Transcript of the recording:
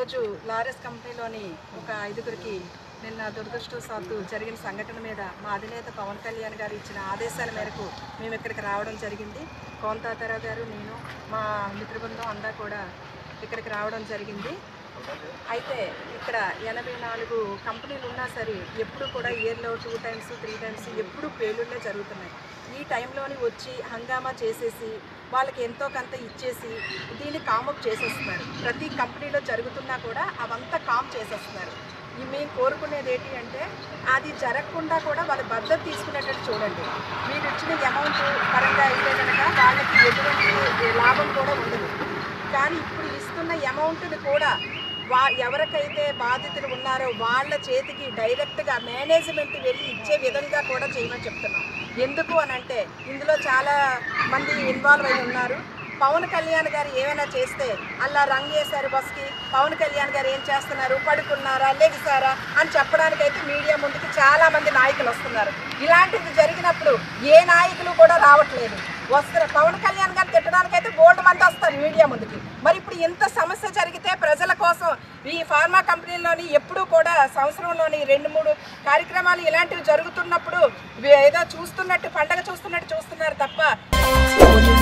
ఈరోజు లారెస్ కంపెనీలోని ఒక ఐదుగురికి నిన్న దురదృష్టవశాత్తు జరిగిన సంఘటన మీద మా అధినేత పవన్ కళ్యాణ్ గారు ఇచ్చిన ఆదేశాల మేరకు మేము ఇక్కడికి రావడం జరిగింది కోంతాతరావు గారు నేను మా మిత్రబృందం అంతా కూడా ఇక్కడికి రావడం జరిగింది అయితే ఇక్కడ ఎనభై నాలుగు కంపెనీలు ఉన్నా సరే ఎప్పుడు కూడా ఇయర్లో టూ టైమ్స్ త్రీ టైమ్స్ ఎప్పుడు పేలుళ్ళే జరుగుతున్నాయి ఈ టైంలోని వచ్చి హంగామా చేసేసి వాళ్ళకి ఎంతో కొంత ఇచ్చేసి దీన్ని కామప్ చేసేస్తున్నారు ప్రతి కంపెనీలో జరుగుతున్నా కూడా అవంతా కామ్ చేసేస్తున్నారు ఈ మేము కోరుకునేది ఏంటి అంటే అది జరగకుండా కూడా వాళ్ళ భద్రత తీసుకునేటట్టు చూడండి మీరు ఇచ్చిన అమౌంట్ పరంగా అయితే కనుక వాళ్ళకి ఎటువంటి లాభం కూడా ఉండదు కానీ ఇప్పుడు ఇస్తున్న అమౌంట్ని కూడా వా ఎవరికైతే బాధితులు ఉన్నారో వాళ్ళ చేతికి డైరెక్ట్గా మేనేజ్మెంట్ వెళ్ళి ఇచ్చే విధంగా కూడా చేయమని చెప్తున్నాం ఎందుకు అని అంటే ఇందులో చాలా మంది ఇన్వాల్వ్ అయి ఉన్నారు పవన్ కళ్యాణ్ గారు ఏమైనా చేస్తే అలా రంగు వేశారు బస్కి పవన్ కళ్యాణ్ గారు ఏం చేస్తున్నారు పడుకున్నారా లెగిసారా అని చెప్పడానికైతే మీడియా ముందుకు చాలా మంది నాయకులు వస్తున్నారు ఇలాంటిది జరిగినప్పుడు ఏ నాయకులు కూడా రావట్లేదు వస్తారు పవన్ కళ్యాణ్ గారు తిట్టడానికైతే బోల్డ్ మంది వస్తారు మీడియా ముందుకి మరి ఇప్పుడు ఇంత సమస్య జరిగితే ప్రజల కోసం ఈ ఫార్మా కంపెనీలోని ఎప్పుడూ కూడా సంవత్సరంలోని రెండు మూడు కార్యక్రమాలు ఇలాంటివి జరుగుతున్నప్పుడు ఏదో చూస్తున్నట్టు పండగ చూస్తున్నట్టు చూస్తున్నారు తప్ప